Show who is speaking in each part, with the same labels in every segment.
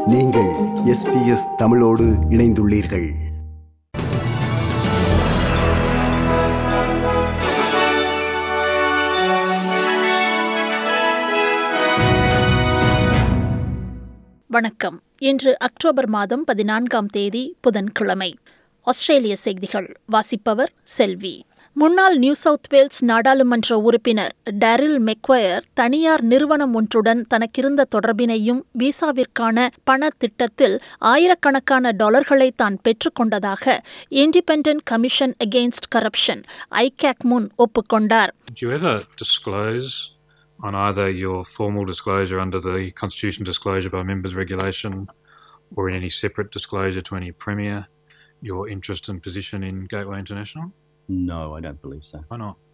Speaker 1: நீங்கள் எஸ்பிஎஸ் தமிழோடு இணைந்துள்ளீர்கள்
Speaker 2: வணக்கம் இன்று அக்டோபர் மாதம் பதினான்காம் தேதி புதன்கிழமை ஆஸ்திரேலிய செய்திகள் வாசிப்பவர் செல்வி முன்னாள் நியூ சவுத் வேல்ஸ் நாடாளுமன்ற உறுப்பினர் டேரில் மெக்வயர் தனியார் நிறுவனம் ஒன்றுடன் தனக்கிருந்த தொடர்பினையும் விசாவிற்கான பண திட்டத்தில் ஆயிரக்கணக்கான டாலர்களை தான் பெற்றுக்கொண்டதாக independent commission against corruption ICAC முன் ஒப்புக்கொண்டார்
Speaker 3: Do you ever disclose on either your formal disclosure under the Constitution Disclosure by Members Regulation or in any separate disclosure to any Premier your interest and position in Gateway International?
Speaker 4: No, I don't believe so.
Speaker 3: Why not?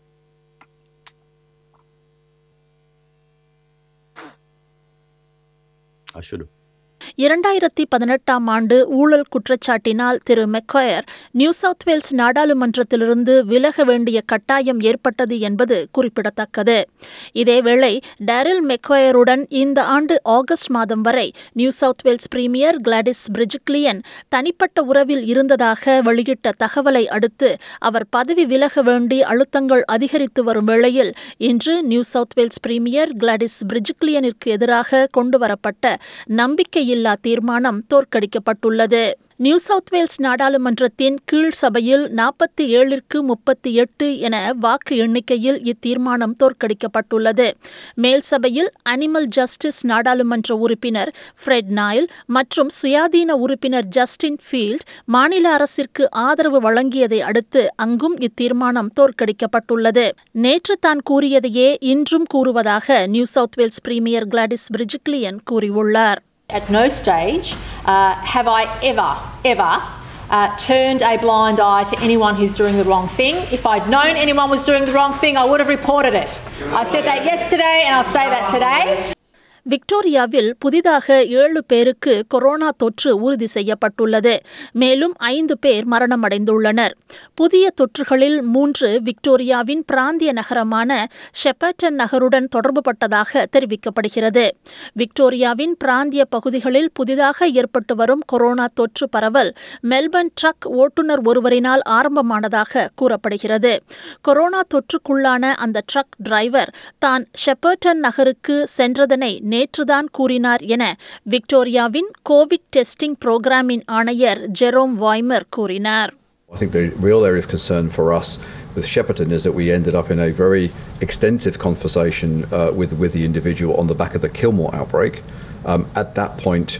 Speaker 4: I should have.
Speaker 2: இரண்டாயிரத்தி பதினெட்டாம் ஆண்டு ஊழல் குற்றச்சாட்டினால் திரு Maguire New South Wales நாடாளுமன்றத்திலிருந்து விலக வேண்டிய கட்டாயம் ஏற்பட்டது என்பது குறிப்பிடத்தக்கது இதேவேளை டேரில் மெக்வயருடன் இந்த ஆண்டு ஆகஸ்ட் மாதம் வரை New South Wales premier Gladys Berejiklian தனிப்பட்ட உறவில் இருந்ததாக வெளியிட்ட தகவலை அடுத்து அவர் பதவி விலக வேண்டி அழுத்தங்கள் அதிகரித்து வரும் வேளையில் இன்று New South Wales premier Gladys பிரிஜிக்லியனிற்கு எதிராக கொண்டுவரப்பட்ட நம்பிக்கையில்லா தீர்மானம் தோற்கடிக்கப்பட்டுள்ளது நியூ சவுத் வேல்ஸ் நாடாளுமன்றத்தின் கீழ் சபையில் நாற்பத்தி ஏழிற்கு முப்பத்தி எட்டு என வாக்கு எண்ணிக்கையில் இத்தீர்மானம் தோற்கடிக்கப்பட்டுள்ளது மேல் சபையில் அனிமல் ஜஸ்டிஸ் நாடாளுமன்ற உறுப்பினர் ஃப்ரெட் நாயில் மற்றும் சுயாதீன உறுப்பினர் ஜஸ்டின் ஃபீல்ட் மாநில அரசிற்கு ஆதரவு வழங்கியதை அடுத்து அங்கும் இத்தீர்மானம் தோற்கடிக்கப்பட்டுள்ளது நேற்று தான் கூறியதையே இன்றும் கூறுவதாக New South Wales premier Gladys Berejiklian கூறியுள்ளார்
Speaker 5: At no stage uh, have I ever, ever uh, turned a blind eye to anyone who's doing the wrong thing. If I'd known anyone was doing the wrong thing, I would have reported it. I said that yesterday and I'll say that today.
Speaker 2: விக்டோரியாவில் புதிதாக ஏழு பேருக்கு corona தொற்று உறுதி செய்யப்பட்டுள்ளது மேலும் ஐந்து பேர் மரணமடைந்துள்ளனர் புதிய தொற்றுகளில் மூன்று விக்டோரியாவின் பிராந்திய நகரமான ஷெப்பர்டன் நகருடன் தொடர்புபட்டதாக தெரிவிக்கப்படுகிறது விக்டோரியாவின் பிராந்திய பகுதிகளில் புதிதாக ஏற்பட்டு வரும் கொரோனா தொற்று பரவல் மெல்பர்ன் ட்ரக் ஓட்டுநர் ஒருவரினால் ஆரம்பமானதாக கூறப்படுகிறது கொரோனா தொற்றுக்குள்ளான அந்த ட்ரக் டிரைவர் தான் ஷெப்பர்டன் நகருக்கு சென்றதனை நேற்றுதான் கூறினார் என விக்டோரியாவின் கோவிட் டெஸ்டிங் புரோகிராமின் ஆணையர் ஜெரோம் வாய்மர் கூறினார்
Speaker 6: I think the real area of concern for us with Shepperton is that we ended up in a very extensive conversation uh, with, with the individual on the back of the Kilmore outbreak. Um, at that point,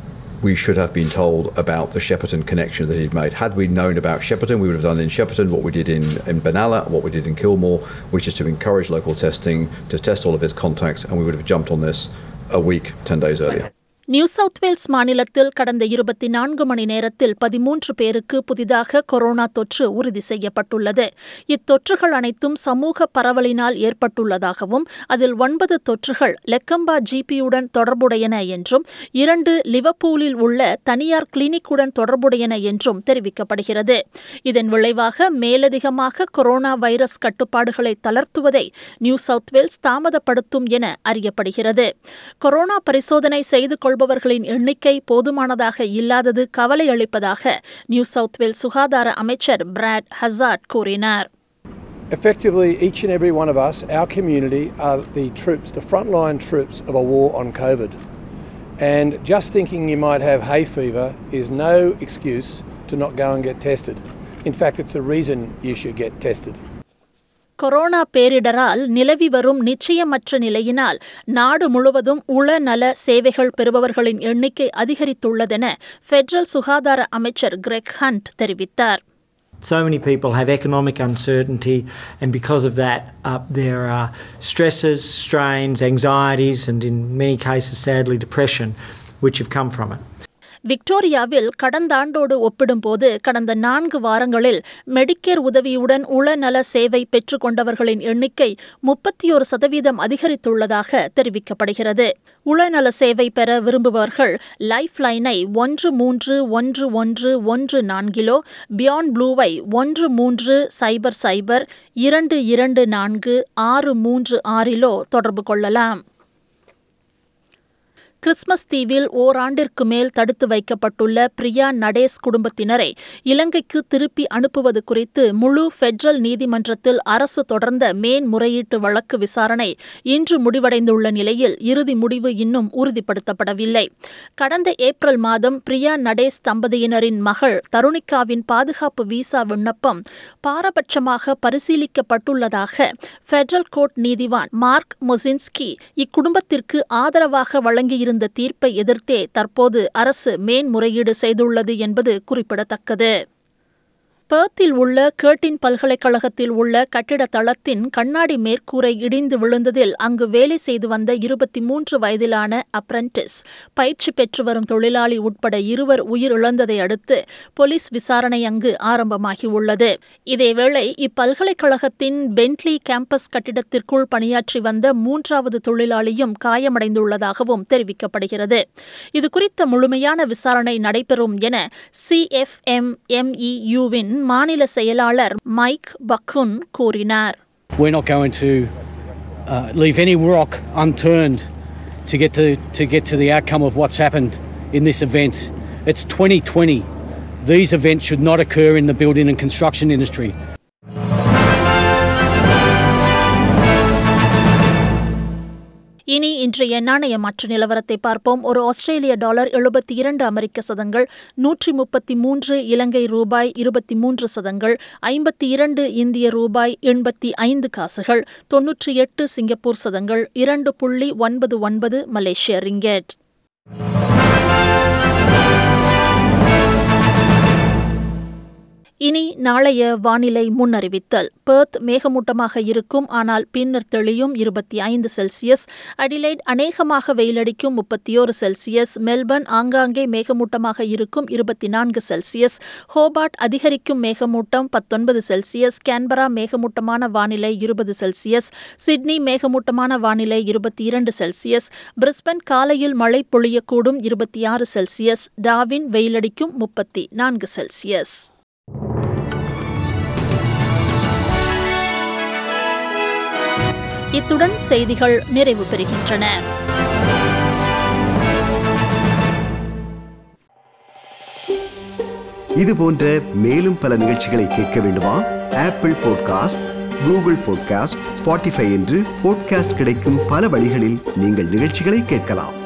Speaker 6: we should have been told about the Shepperton connection that he'd made. Had we known about Shepperton, we would have done in Shepperton what we did in, in Benalla, what we did in Kilmore, which is to encourage local testing, to test all of his contacts, and we would have jumped on this a week, 10 days earlier.
Speaker 2: New South Wales மாநிலத்தில் கடந்த இருபத்தி நான்கு மணி நேரத்தில் பதிமூன்று பேருக்கு புதிதாக corona தொற்று உறுதி செய்யப்பட்டுள்ளது இத்தொற்றுகள் அனைத்தும் சமூக பரவலினால் ஏற்பட்டுள்ளதாகவும் அதில் ஒன்பது தொற்றுகள் லெக்கம்பா ஜிபியுடன் தொடர்புடையன என்றும் இரண்டு லிவப்பூலில் உள்ள தனியார் கிளினிக்குடன் தொடர்புடையன என்றும் தெரிவிக்கப்படுகிறது இதன் விளைவாக மேலதிகமாக கொரோனா வைரஸ் கட்டுப்பாடுகளை தளர்த்துவதை நியூ சவுத் வேல்ஸ் தாமதப்படுத்தும் என அறியப்படுகிறது கொரோனா பரிசோதனை செய்து கொள்பவர்களின் எண்ணிக்கை போதுமானதாக இல்லாதது கவலை அளிப்பதாக நியூ சவுத் வேல்ஸ் சுகாதார அமைச்சர் பிராட் ஹசார்ட் கூறினார்
Speaker 7: Effectively, each and every one of us, our community, are the troops, the frontline troops of a war on COVID. And just thinking you might have hay fever is no excuse to not go and get tested. In fact, it's the reason you should get tested.
Speaker 2: Corona பேரிடரால் நிலவி வரும் நிச்சயமற்ற நிலையினால் நாடு முழுவதும் உளநல சேவைகள் பெறுபவர்களின் எண்ணிக்கை அதிகரித்துள்ளதென federal சுகாதார அமைச்சர் கிரெக் ஹண்ட் தெரிவித்தார்
Speaker 8: So many people have economic uncertainty, and because of that, uh, there are stresses, strains, anxieties, and in many cases, sadly, depression, which have come from it.
Speaker 2: விக்டோரியாவில் கடந்த ஆண்டோடு ஒப்பிடும்போது கடந்த நான்கு வாரங்களில் மெடிக்கேர் உதவியுடன் உளநல சேவை பெற்றுக்கொண்டவர்களின் எண்ணிக்கை முப்பத்தி ஒரு சதவீதம் அதிகரித்துள்ளதாக தெரிவிக்கப்படுகிறது உளநல சேவை பெற விரும்புபவர்கள் லைஃப் லைனை ஒன்று மூன்று ஒன்று ஒன்று ஒன்று நான்கிலோ பியாண்ட் ப்ளூவை ஒன்று மூன்று சைபர் சைபர் இரண்டு இரண்டு நான்கு ஆறு மூன்று ஆறிலோ தொடர்பு கொள்ளலாம் கிறிஸ்மஸ் தீவில் ஓராண்டிற்கு மேல் தடுத்து வைக்கப்பட்டுள்ள பிரியா நடேஸ் குடும்பத்தினரை இலங்கைக்கு திருப்பி அனுப்புவது குறித்து முழு பெட்ரல் நீதிமன்றத்தில் அரசு தொடர்ந்த மேன்முறையீட்டு வழக்கு விசாரணை இன்று முடிவடைந்துள்ள நிலையில் இறுதி முடிவு இன்னும் உறுதிப்படுத்தப்படவில்லை கடந்த ஏப்ரல் மாதம் பிரியா நடேஸ் தம்பதியினரின் மகள் தருணிகாவின் பாதுகாப்பு விசா விண்ணப்பம் பாரபட்சமாக பரிசீலிக்கப்பட்டுள்ளதாக பெட்ரல் கோர்ட் நீதிவான் மார்க் மொசின்ஸ்கி இக்குடும்பத்திற்கு ஆதரவாக வழங்கியிருந்த தீர்ப்பை எதிர்த்தே தற்போது அரசு மேன்முறையீடு செய்துள்ளது என்பது குறிப்பிடத்தக்கது பெர்த்தில் உள்ள கேர்டின் பல்கலைக்கழகத்தில் உள்ள கட்டிட தளத்தின் கண்ணாடி மேற்கூரை இடிந்து விழுந்ததில் அங்கு வேலை செய்து வந்த இருபத்தி மூன்று வயதிலான அப்ரண்டிஸ் பயிற்சி பெற்று வரும் தொழிலாளி உட்பட இருவர் உயிரிழந்ததை அடுத்து போலீஸ் விசாரணை அங்கு ஆரம்பமாகியுள்ளது இதேவேளை இப்பல்கலைக்கழகத்தின் பென்ட்லி கேம்பஸ் கட்டிடத்திற்குள் பணியாற்றி வந்த மூன்றாவது தொழிலாளியும் காயமடைந்துள்ளதாகவும் தெரிவிக்கப்படுகிறது இதுகுறித்த முழுமையான விசாரணை நடைபெறும் என சிஎஃப்எம்எம்இயுவின் மாநில செயலாளர் மைக் பக்குன் கூறினார்
Speaker 9: We're not going to uh, leave any rock unturned to get to, to get to the outcome of what's happened in this event. It's 2020. These events should not occur in the building and construction industry.
Speaker 2: இனி இன்றைய நாணய மாற்று நிலவரத்தை பார்ப்போம் ஒரு ஆஸ்திரேலிய dollar எழுபத்தி இரண்டு அமெரிக்க சதங்கள் நூற்றி முப்பத்தி மூன்று இலங்கை ரூபாய் இருபத்தி மூன்று சதங்கள் ஐம்பத்தி இரண்டு இந்திய ரூபாய் எண்பத்தி ஐந்து காசுகள் தொன்னூற்றி எட்டு சிங்கப்பூர் சதங்கள் இரண்டு புள்ளி ஒன்பது ஒன்பது மலேசிய ரிங்கெட் இனி நாளைய வானிலை முன்னறிவித்தல் பெர்த் மேகமூட்டமாக இருக்கும் ஆனால் பின்னர் தெளியும் இருபத்தி ஐந்து செல்சியஸ் அடிலைட் அநேகமாக வெயிலடிக்கும் முப்பத்தியோரு செல்சியஸ் மெல்பர்ன் ஆங்காங்கே மேகமூட்டமாக இருக்கும் இருபத்தி நான்கு செல்சியஸ் ஹோபார்ட் அதிகரிக்கும் மேகமூட்டம் பத்தொன்பது செல்சியஸ் கேன்பரா மேகமூட்டமான வானிலை இருபது செல்சியஸ் சிட்னி மேகமூட்டமான வானிலை இருபத்தி இரண்டு செல்சியஸ் பிரிஸ்பன் காலையில் மழை பொழியக்கூடும் இருபத்தி ஆறு செல்சியஸ் டாவின் வெயிலடிக்கும் முப்பத்தி நான்கு செல்சியஸ் இத்துடன் செய்திகள் நிறைவு பெறுகின்றன
Speaker 1: இது போன்ற மேலும் பல நிகழ்ச்சிகளை கேட்க வேண்டுமா Apple podcast Google podcast Spotify என்று பாட்காஸ்ட் கிடைக்கும் பல வழிகளில் நீங்கள் நிகழ்ச்சிகளை கேட்கலாம்